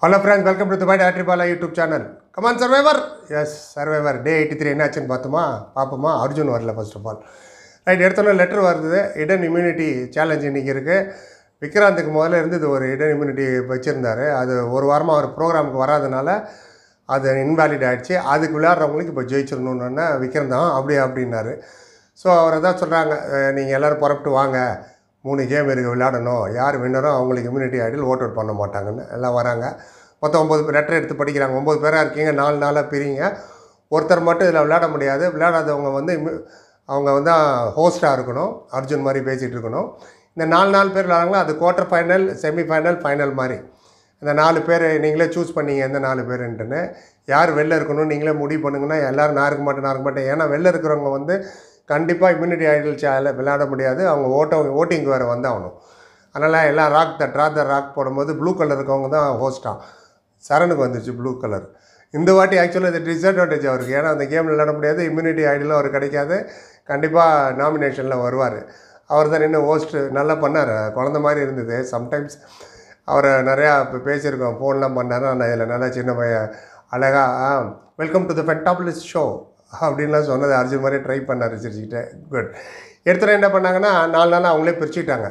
hello friends welcome to Dubai டாக்டரி Bala YouTube channel come on Survivor S Survivor day eighty three என்னாச்சுன்னு பார்த்தோமா பார்ப்போமா அர்ஜுன் வரல ஃபர்ஸ்ட் ஆஃப் ஆல் ரைட் எடுத்தோன்னே லெட்டர் வருது இடன் இம்யூனிட்டி சேலஞ்ச் இன்றைக்கி இருக்குது விக்ராந்துக்கு முதல்ல இருந்து இது ஒரு இடன் இம்யூனிட்டி வச்சுருந்தாரு அது ஒரு வாரமாக அவர் ப்ரோக்ராமுக்கு வராதனால அது இன்வாலிட் ஆகிடுச்சு அதுக்கு விளையாடுறவங்களுக்கு இப்போ ஜெயிச்சிடணுன்னு விக்ரம் தான் அப்படி அப்படின்னாரு ஸோ அவரை தான் சொல்கிறாங்க நீங்கள் எல்லோரும் புறப்பட்டு வாங்க மூணு கேம் இருக்குது விளையாடணும் யார் வின்னரோ அவங்களுக்கு இம்யூனிட்டி ஐடியில் ஓட் அவுட் பண்ண மாட்டாங்கன்னு எல்லாம் வராங்க மொத்தம் ஒம்பது லெட்டர் எடுத்து படிக்கிறாங்க ஒம்பது பேராக இருக்கீங்க நாலு நாளாக பிரிங்க ஒருத்தர் மட்டும் இதில் விளையாட முடியாது விளையாடாதவங்க வந்து immu- அவங்க வந்து ஹோஸ்ட்டாக இருக்கணும் அர்ஜுன் மாதிரி பேசிகிட்டு இருக்கணும் இந்த நாலு நாலு பேர் விளையாடுறாங்களோ அது quarter final semi final final மாதிரி இந்த நாலு பேர் நீங்களே சூஸ் பண்ணீங்க எந்த நாலு பேருன்ட்டுன்னு யார் வெளில இருக்கணும் நீங்களே முடிவு பண்ணுங்கன்னா எல்லோரும் நான் இருக்க மாட்டேன் நான் இருக்க மாட்டேன் ஏன்னா வெளில இருக்கிறவங்க வந்து கண்டிப்பாக இம்யூனிட்டி ஐடல் சேல விளையாட முடியாது அவங்க ஓட்டம் ஓட்டிங் வேறு வந்தாகணும் அதனால் எல்லாம் rock the draw the rock போடும்போது ப்ளூ கலர் இருக்கவங்க தான் ஹோஸ்ட்டாக சரணுக்கு வந்துச்சு ப்ளூ கலர் இந்த வாட்டி ஆக்சுவலாக இது டிஸ்அட்வான்டேஜ் அவருக்கு ஏன்னா அந்த கேம் விளையாட முடியாது இம்யூனிட்டி ஐடியில் அவர் கிடைக்காது கண்டிப்பாக நாமினேஷனில் வருவார் அவர் தான் நின்று ஹோஸ்ட்டு நல்லா பண்ணார் குழந்த மாதிரி இருந்தது சம்டைம்ஸ் அவரை நிறையா இப்போ பேசியிருக்கோம் ஃபோன்லாம் பண்ணார் ஆனால் இதில் நல்லா சின்ன பையன் அழகாக welcome to the fantabulous show அப்படின்லாம் சொன்னது அர்ஜுன் மாதிரி ட்ரை பண்ணார் சிரிச்சுக்கிட்டே குட் எடுத்துகிட்டு என்ன பண்ணாங்கன்னா நாலு நாள் அவங்களே பிரிச்சுக்கிட்டாங்க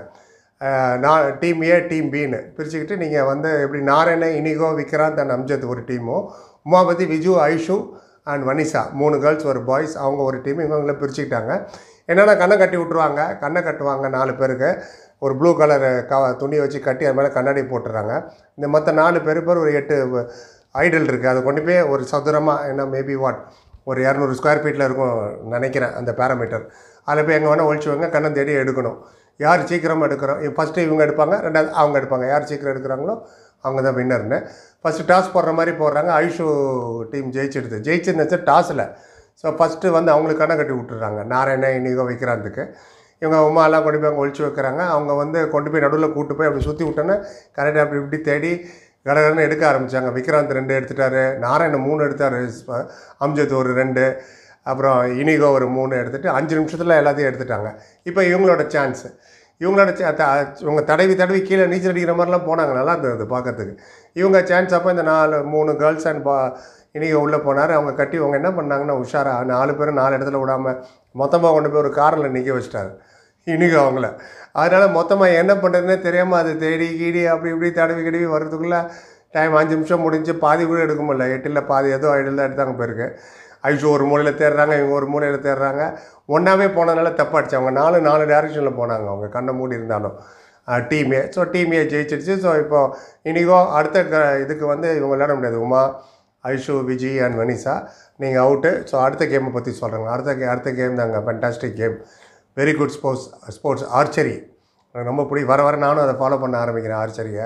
நான் டீம் ஏ டீம் பின்னு பிரிச்சுக்கிட்டு நீங்கள் வந்து எப்படி நாராயண இனிகோ விக்ராந்த் அண்ட் அம்ஜத் ஒரு டீமும் உமாபதி விஜு ஐஷு அண்ட் வனிஷா மூணு கேர்ள்ஸ் ஒரு பாய்ஸ் அவங்க ஒரு டீம் இவங்கள பிரிச்சுக்கிட்டாங்க என்னென்னா கண்ணை கட்டி விட்ருவாங்க கண்ணை கட்டுவாங்க நாலு பேருக்கு ஒரு ப்ளூ கலர் க துணியை வச்சு கட்டி அது மேலே கண்ணாடி போட்டுறாங்க இந்த மற்ற நாலு பேர் பேர் ஒரு எட்டு ஐடல் இருக்குது அதை கொண்டு போய் ஒரு சதுரமாக என்ன மேபி வாட் ஒரு இரநூறு ஸ்கொயர் ஃபீட்டில் இருக்கும் நினைக்கிறேன் அந்த பேராமீட்டர் அதில் போய் எங்கே வேணால் ஒழிச்சுவாங்க கண்ணை தேடி எடுக்கணும் யார் சீக்கிரமாக எடுக்கிறோம் ஃபஸ்ட்டு இவங்க எடுப்பாங்க ரெண்டாவது அவங்க எடுப்பாங்க யார் சீக்கிரம் எடுக்கிறாங்களோ அவங்க தான் வின்னர்னு ஃபஸ்ட்டு டாஸ் போடுற மாதிரி போடுறாங்க ஐஷு டீம் ஜெயிச்சிடுது ஜெயிச்சிருந்துச்சு டாஸில் ஸோ ஃபஸ்ட்டு வந்து அவங்களுக்கு கண்ணை கட்டி விட்டுறாங்க நாராயண இனிகோ விக்ராந்துக்கு இவங்க உமாலாம் கொண்டு போய் அங்கே ஒழிச்சு வைக்கிறாங்க அவங்க வந்து கொண்டு போய் நடுவில் கூட்டு போய் அப்படி சுற்றி விட்டோன்னே கரெக்டாக அப்படி இப்படி தேடி கடகடன்னு எடுக்க ஆரம்பித்தாங்க விக்ராந்த் ரெண்டு எடுத்துட்டாரு நாராயணன் மூணு எடுத்தார் அம்ஜத் ஒரு ரெண்டு அப்புறம் இனிகோ ஒரு மூணு எடுத்துட்டு அஞ்சு நிமிஷத்தில் எல்லாத்தையும் எடுத்துட்டாங்க இப்போ இவங்களோட சான்ஸு இவங்களோட cha- த- இவங்க தடவி தடவி கீழே நீச்சல் அடிக்கிற மாதிரிலாம் போனாங்க நல்லா இருந்தது பார்க்கறதுக்கு இவங்க சான்ஸ் அப்போ இந்த நாலு மூணு கேர்ள்ஸ் அண்ட் பா இனிகோ உள்ளே போனார் அவங்க கட்டி அவங்க என்ன பண்ணாங்கன்னா உஷாரா நாலு பேரும் நாலு இடத்துல விடாமல் மொத்தமாக கொண்டு போய் ஒரு காரில் நிற்க வச்சிட்டாரு இனிகோ அவங்கள அதனால் மொத்தமாக என்ன பண்ணுறதுனே தெரியாமல் அது தேடி கீடி அப்படி இப்படி தடவி கிடவி வர்றதுக்குள்ளே டைம் அஞ்சு நிமிஷம் முடிஞ்சு பாதி கூட எடுக்க முடியல எட்டில் பாதி ஏதோ ஐடியில் தான் எடுத்தாங்க போயிருக்கு ஐஷு ஒரு மூலையில் தேடுறாங்க இவங்க ஒரு மூலையில் தேடுறாங்க ஒன்றாவே போனதுனால தப்பாயிடுச்சு அவங்க நாலு நாலு டேரக்ஷனில் போனாங்க அவங்க கண்ணை மூடி இருந்தாலும் டீமே ஸோ டீமே ஜெயிச்சிடுச்சு ஸோ இப்போ இனிகோ அடுத்த க- இதுக்கு வந்து இவங்க விளையாட முடியாது உமா ஐஷு விஜய் அண்ட் வனிஷா நீங்கள் அவுட்டு ஸோ அடுத்த கேமை பற்றி சொல்கிறாங்க அடுத்த கே அடுத்த கேம் தாங்க fantastic game very good sports sports archery எனக்கு ரொம்ப பிடி வர வர நானும் அதை ஃபாலோ பண்ண ஆரம்பிக்கிறேன் ஆர்ச்சரியை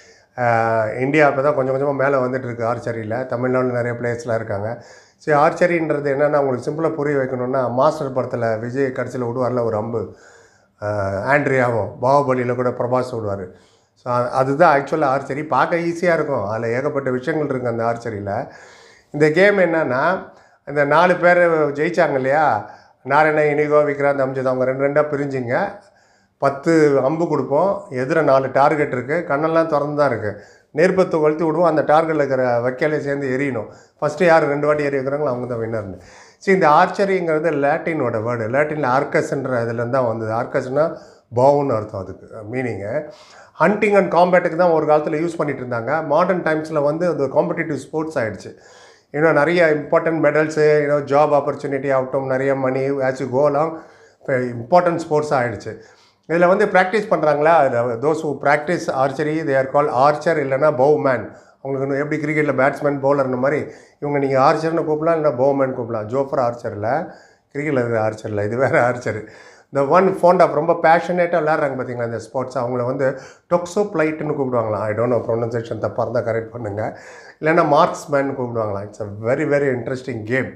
இந்தியா இப்போ தான் கொஞ்சம் கொஞ்சமாக மேலே வந்துட்டு இருக்கு ஆர்ச்சரியில் தமிழ்நாட்டில் நிறைய பிளேயர்ஸ்லாம் இருக்காங்க சரி ஆர்ச்சரின்றது என்னென்னா உங்களுக்கு சிம்பிளாக புரிய வைக்கணும்னா மாஸ்டர் படத்தில் விஜய் கடைசியில் விடுவார்ல ஒரு அம்பு ஆஹ் ஆண்ட்ரியாவும் பாகுபலியில் கூட பிரபாஸ் விடுவார் ஸோ அதுதான் ஆக்சுவலாக ஆர்ச்சரி பார்க்க ஈஸியாக இருக்கும் அதில் ஏகப்பட்ட விஷயங்கள் இருக்குது அந்த ஆர்ச்சரியில் இந்த கேம் என்னன்னா இந்த நாலு பேர் ஜெயிச்சாங்க இல்லையா நாராயண இனிகோ விக்ராந்த் அம்ஜத் அவங்க ரெண்டு ரெண்டாக பிரிஞ்சுங்க பத்து அம்பு கொடுப்போம் எதிர நாலு டார்கெட் இருக்குது கண்ணெல்லாம் திறந்து தான் இருக்குது நெருப்பத்தை கொளுத்தி விடுவோம் அந்த டார்கெட்டில் இருக்கிற வைக்கலே சேர்ந்து எரியணும் ஃபஸ்ட்டு யார் ரெண்டு வாட்டி எரிய வைக்கிறாங்களோ அவங்க தான் வின்னர்னு சரி இந்த ஆர்ச்சரிங்கிறது லேட்டினோட வேர்டு லேட்டினில் ஆர்கஸ்ன்ற இதுலேருந்து தான் வந்தது ஆர்கஸ்னா பவுன்னு அர்த்தம் அதுக்கு மீனிங்கு ஹண்டிங் அண்ட் காம்பேட்டுக்கு தான் ஒரு காலத்தில் யூஸ் பண்ணிட்டு இருந்தாங்க மாடர்ன் டைம்ஸில் வந்து அது காம்படிட்டிவ் ஸ்போர்ட்ஸ் ஆயிடுச்சு இன்னும் நிறைய இம்பார்ட்டன்ட் மெடல்ஸு இன்னும் ஜாப் ஆப்பர்ச்சுனிட்டி ஆகட்டும் நிறைய மணி ஆச்சு கோலாம் இப்போ இம்பார்ட்டன்ட் ஸ்போர்ட்ஸ் ஆகிடுச்சு இதில் வந்து ப்ராக்டிஸ் பண்ணுறாங்களா those who practice archery they are call archer இல்லைன்னா பவு மேன் அவங்களுக்கு இன்னும் எப்படி கிரிக்கெட்டில் பேட்ஸ்மேன் பவுலர்னு மாதிரி இவங்க நீங்கள் ஆர்ச்சர்னு கூப்பிடலாம் இல்லைனா பவுமேன் கூப்பிடலாம் ஜோஃபர் ஆர்ச்சரில் கிரிக்கெட்டில் இருக்கிற ஆர்ச்சரில் இது வேறு ஆர்ச்சர் இந்த ஒன் ஃபோண்ட் ஆஃப் ரொம்ப பேஷனேட்டாக விளையாடுறாங்க பார்த்தீங்களா இந்த ஸ்போர்ட்ஸ் அவங்கள வந்து டொக்ஸோ பிளைட்டுன்னு கூப்பிடுவாங்களாம் ஐ டோன்ட் நோ ப்ரொனன்சேஷன் தப்பாக இருந்தால் கரெக்ட் பண்ணுங்கள் இல்லைன்னா மார்க்ஸ்மேன் கூப்பிடுவாங்களாம் it's a very very interesting game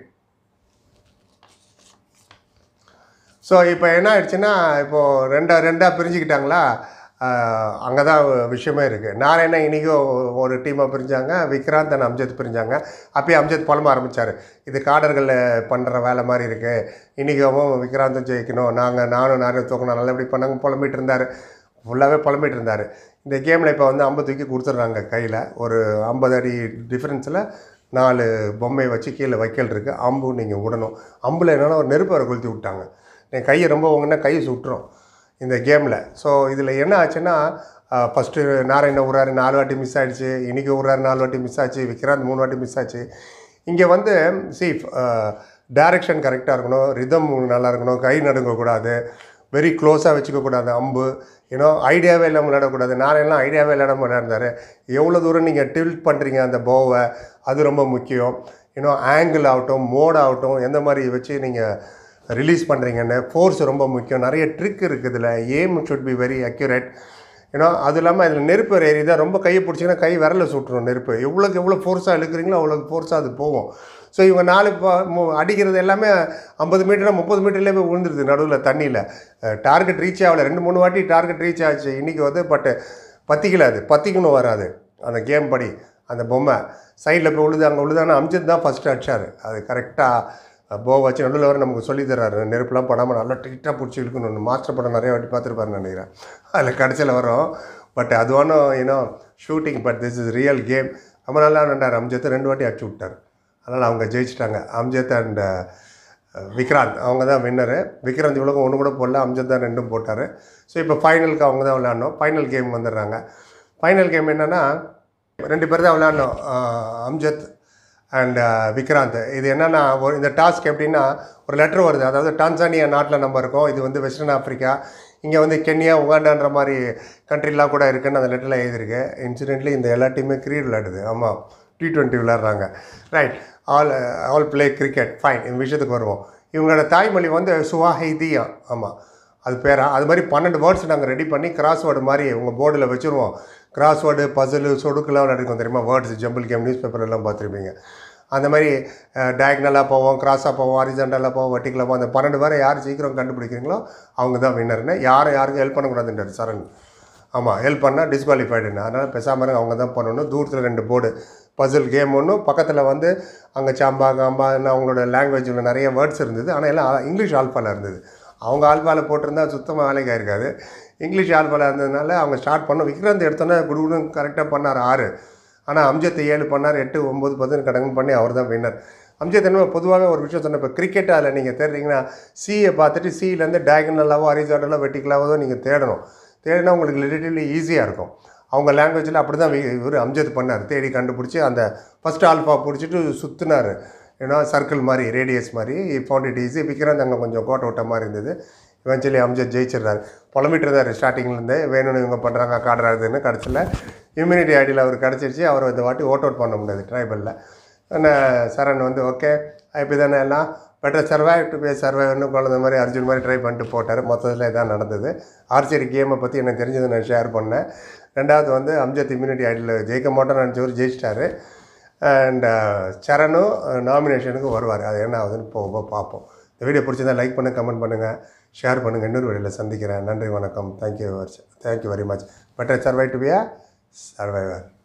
so இப்போ என்ன ஆயிடுச்சுன்னா இப்போது ரெண்டா ரெண்டாக பிரிஞ்சுக்கிட்டாங்களா அங்கே தான் விஷயமே இருக்குது நாராயணா இன்றைக்கும் ஒரு டீமாக பிரிஞ்சாங்க விக்ராந்த் அண்ட் அம்ஜத் பிரிஞ்சாங்க அப்பயே அம்ஜத் புலம்ப ஆரம்பித்தார் இது காடர்களில் பண்ணுற வேலை மாதிரி இருக்குது இன்றைக்கும் விக்ராந்தும் ஜெயிக்கணும் நாங்கள் நானும் நிறைய தூக்கணும் நல்லா இப்படி பண்ணாங்க புலம்பிட்டு இருந்தார் ஃபுல்லாகவே புலம்பிட்டு இருந்தார் இந்த கேமில் இப்போ வந்து ஐம்பது தூக்கி கொடுத்துட்றாங்க கையில் ஒரு ஐம்பது அடி டிஃப்ரென்ஸில் நாலு பொம்மையை வச்சு கீழே வைக்கல் இருக்குது அம்பு நீங்கள் விடணும் அம்பில் என்னென்னா ஒரு நெருப்பு வரை கொளுத்தி விட்டாங்க என் கையை ரொம்ப உங்கன்னா கையை சுட்டுரும் இந்த கேமில் ஸோ இதில் என்ன ஆச்சுன்னா ஃபஸ்ட்டு நாராயண ஊராரு நாலு வாட்டி மிஸ் ஆயிடுச்சு இன்றைக்கி ஊராரு நாலு வாட்டி மிஸ் ஆச்சு விக்ராந்த் மூணு வாட்டி மிஸ் ஆச்சு இங்கே வந்து சி டைரக்ஷன் கரெக்டாக இருக்கணும் ரிதம் நல்லா இருக்கணும் கை நடுங்கக்கூடாது வெரி க்ளோஸாக வச்சுக்கக்கூடாது அம்பு ஏன்னோ ஐடியாவே இல்லாமல் விளையாடக்கூடாது நாராயணலாம் ஐடியாவே இல்லாமல் விளையாடுறாரு எவ்வளோ தூரம் நீங்கள் டில்ட் பண்ணுறீங்க அந்த போவை அது ரொம்ப முக்கியம் ஏன்னோ ஆங்கிள் ஆகட்டும் மோட் ஆகட்டும் எந்த மாதிரி வச்சு நீங்கள் ரிலீஸ் பண்ணுறீங்கன்னு ஃபோர்ஸ் ரொம்ப முக்கியம் நிறைய ட்ரிக் இருக்குது இதில் aim should be very accurate ஏன்னா அது இல்லாமல் இதில் நெருப்பு ஏறி தான் ரொம்ப கையை பிடிச்சிங்கன்னா கை விரல சுட்டுரும் நெருப்பு எவ்வளோக்கு எவ்வளோ ஃபோர்ஸாக இழுக்கிறீங்களோ அவ்வளோக்கு ஃபோர்ஸாக அது போகும் ஸோ இவங்க நாலு ப- மு- அடிக்கிறது எல்லாமே ஐம்பது மீட்டர் முப்பது மீட்டர்லேயே போய் விழுந்துருது நடுவில் தண்ணியில் டார்கெட் ரீச் ஆகல ரெண்டு மூணு வாட்டி டார்கெட் ரீச் ஆச்சு இன்றைக்கி வந்து பட் பத்திக்கல அது பத்திக்கணும் வராது அந்த கேம் படி அந்த பொம்மை சைடில் போய் விழுது அங்கே விழுது ஆனால் அம்ஜித் தான் ஃபஸ்ட்டு அடிச்சார் அது கரெக்டாக போ வச்சு நடுவில் வர நமக்கு சொல்லி தர்றாரு நெருப்புலாம் படாமல் நல்லா டைட்டாக பிடிச்சி இழுக்கணும் மாஸ்டர் படம் நிறைய வாட்டி பார்த்துருப்பாருன்னு நினைக்கிறேன் அதில் கடைசியில் வரும் பட் அது ஒன்றும் ஏன்னோ shooting but this is real game ரொம்ப நல்லா விளாண்டார் அம்ஜத்தை ரெண்டு வாட்டி அடிச்சு விட்டார் அதனால் அவங்க ஜெயிச்சிட்டாங்க அம்ஜத் அண்ட் விக்ராந்த் அவங்க தான் வின்னரு விக்ராந்த் இவ்வளோ ஒன்று கூட போடல அம்ஜத் தான் ரெண்டும் போட்டார் ஸோ இப்போ ஃபைனலுக்கு அவங்க தான் விளையாடணும் ஃபைனல் கேம் வந்துடுறாங்க ஃபைனல் கேம் என்னென்னா ரெண்டு பேர் தான் விளையாடணும் ஆஹ் அம்ஜத் அண்ட் விக்ராந்த் இது என்னென்னா ஒரு இந்த டாஸ்க் எப்படின்னா ஒரு லெட்டர் வருது அதாவது டான்சானியா நாட்டில் நம்ம இருக்கோம் இது வந்து வெஸ்டர்ன் ஆஃப்ரிக்கா இங்கே வந்து கென்யா உகாண்டான்ற மாதிரி கண்ட்ரிலாம் கூட இருக்குன்னு அந்த லெட்டரில் எழுதியிருக்கு இன்சிடென்ட்லி இந்த எல்லா டீமுமே கிரிக்கெட் விளையாடுது ஆமாம் டி ட்வெண்ட்டி விளையாடுறாங்க right all all play cricket fine இந்த விஷயத்துக்கு வருவோம் இவங்களோட தாய்மொழி வந்து சுவாஹைதியா ஆமாம் அது பேரா அது மாதிரி பன்னெண்டு வேர்ட்ஸ் நாங்கள் ரெடி பண்ணி கிராஸ் வேர்டு மாதிரி உங்கள் போர்டில் வச்சுருவோம் கிராஸ் வேர்டு பசிலு சொடுக்குலாம் விளையாடிருக்கோம் தெரியுமா வேர்ட்ஸ் ஜம்பிள் கேம் நியூஸ் பேப்பர்லாம் பார்த்துருப்பீங்க அந்த மாதிரி டயக்னலாக போவோம் கிராஸாக போவோம் ஹாரிஜென்டலாக போவோம் வெட்டிக்கலாக போவோம் அந்த பன்னெண்டு பேரை யார் சீக்கிரம் கண்டுபிடிக்கிறீங்களோ அவங்க தான் வின்னர்னு யாரும் யாருக்கும் ஹெல்ப் பண்ணக்கூடாதுன்றார் சரண் ஆமாம் ஹெல்ப் பண்ணால் டிஸ்குவாலிஃபைடுன்னு அதனால் பேசாமல் இருங்க அவங்க தான் பண்ணணும் தூரத்தில் ரெண்டு போர்டு பசில் கேம் ஒன்று பக்கத்தில் வந்து அங்கே சாம்பா காம்பான்னு அவங்களோட லாங்குவேஜில் நிறைய வேர்ட்ஸ் இருந்தது ஆனால் எல்லாம் இங்கிலீஷ் ஆல்ஃபாவில் இருந்தது அவங்க ஆல்ஃபாவில் போட்டிருந்தா சுத்தமாக வேலைக்கு ஆயிருக்காது இங்கிலீஷ் ஆல்ஃபாவில் இருந்ததுனால அவங்க ஸ்டார்ட் பண்ணோம் விக்ராந்த் எடுத்தோன்னே குடுகுடு கரெக்டாக பண்ணார் ஆறு ஆனால் அம்ஜத் ஏழு பண்ணார் எட்டு ஒம்பது பத்துன்னு கடங்கு பண்ணி அவர் தான் வின்னர் அம்ஜத் என்ன பொதுவாகவே ஒரு விஷயம் சொன்ன இப்போ கிரிக்கெட் அதில் நீங்கள் தேடுறீங்கன்னா சியை பார்த்துட்டு சியிலேருந்து டயகனலாவோ ஹரிசாண்டலோ வெட்டிக்கலாவோ நீங்கள் தேடணும் தேடினா உங்களுக்கு ரிலேட்டிவ்லி ஈஸியாக இருக்கும் அவங்க லாங்குவேஜில் அப்படி தான் இவர் அம்ஜத் பண்ணார் தேடி கண்டுபிடிச்சி அந்த ஃபஸ்ட் ஆல்ஃபா பிடிச்சிட்டு சுற்றினார் ஏன்னா சர்க்கிள் மாதிரி ரேடியஸ் மாதிரி ஃபவுண்ட் இட் ஈஸி விக்ராந்த் அங்கே கொஞ்சம் கோட்டை விட்ட மாதிரி இருந்தது இவென்ச்சுவலி அம்ஜத் ஜெயிச்சிடுறாரு புலம்பிட்டு இருந்தார் ஸ்டார்டிங்லேருந்து வேணும்னு இவங்க பண்ணுறாங்க காடுறாருன்னு கடைசியில் இம்யூனிட்டி ஐடியில் அவர் கிடச்சிருச்சு அவர் இந்த வாட்டி ஓட் அவுட் பண்ண முடியாது ட்ரைபலில் ஆனால் சரண் வந்து ஓகே இப்போ தானே எல்லாம் பெட்டர் சர்வைவ் டு பே சர்வைவ்னு குழந்த மாதிரி அர்ஜுன் மாதிரி ட்ரை பண்ணிட்டு போட்டார் மொத்தத்தில் இதான் நடந்தது ஆர்ச்சரி கேமை பற்றி எனக்கு தெரிஞ்சதை நான் ஷேர் பண்ணேன் ரெண்டாவது வந்து அம்ஜத் இம்யூனிட்டி ஐடியில் ஜெயிக்க மாட்டோம்னு நினச்சவர் ஜெயிச்சிட்டாரு அண்ட் சரணும் நாமினேஷனுக்கு வருவார் அது என்ன ஆகுதுன்னு போக பார்ப்போம் இந்த வீடியோ பிடிச்சிருந்தா லைக் பண்ணுங்கள் கமெண்ட் பண்ணுங்கள் ஷேர் பண்ணுங்கள் இன்னொரு வீடியோவில் சந்திக்கிறேன் நன்றி வணக்கம் thank you thank you very much better survive to be a survivor